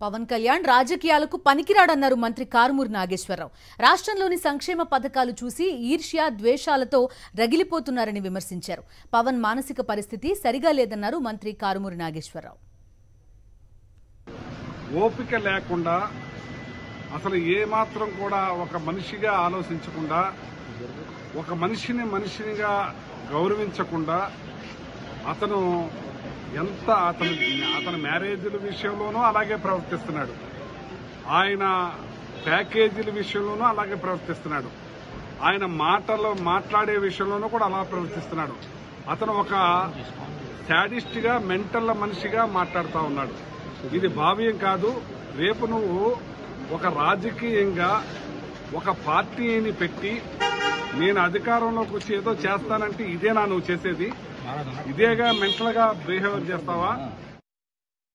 పవన్ కళ్యాణ్ రాజకీయాలకు పనికిరాడన్నారు మంత్రి కారుమూరి నాగేశ్వరరావు రాష్ట్రంలోని సంక్షేమ పథకాలు చూసి ఈర్ష్య ద్వేషాలతో రగిలిపోతున్నారని విమర్శించారు పవన్ మానసిక పరిస్థితి సరిగా లేదన్నారు మంత్రి కారుమూరి నాగేశ్వరరావు ఓపిక లేకుండా అసలు ఏమాత్రం కూడా ఒక మనిషిగా ఆలోచించకుండా ఒక మనిషిని మనిషినిగా గౌరవించకుండా అతను ఎంత అతను అతని మ్యారేజీల విషయంలోనూ అలాగే ప్రవర్తిస్తున్నాడు ఆయన ప్యాకేజీల విషయంలోనూ అలాగే ప్రవర్తిస్తున్నాడు ఆయన మాటలు మాట్లాడే విషయంలోనూ కూడా అలా ప్రవర్తిస్తున్నాడు అతను ఒక శాడిస్ట్ గా మెంటల్ మనిషిగా మాట్లాడుతూ ఉన్నాడు ఇది భావ్యం కాదు రేపు నువ్వు ఒక రాజకీయంగా ఒక పార్టీని పెట్టి నేను అధికారంలోకి వచ్చి ఏదో చేస్తానంటే ఇదేనా నువ్వు చేసేది ఇదేగా మెంటల్ గా బిహేవియర్ చేస్తావా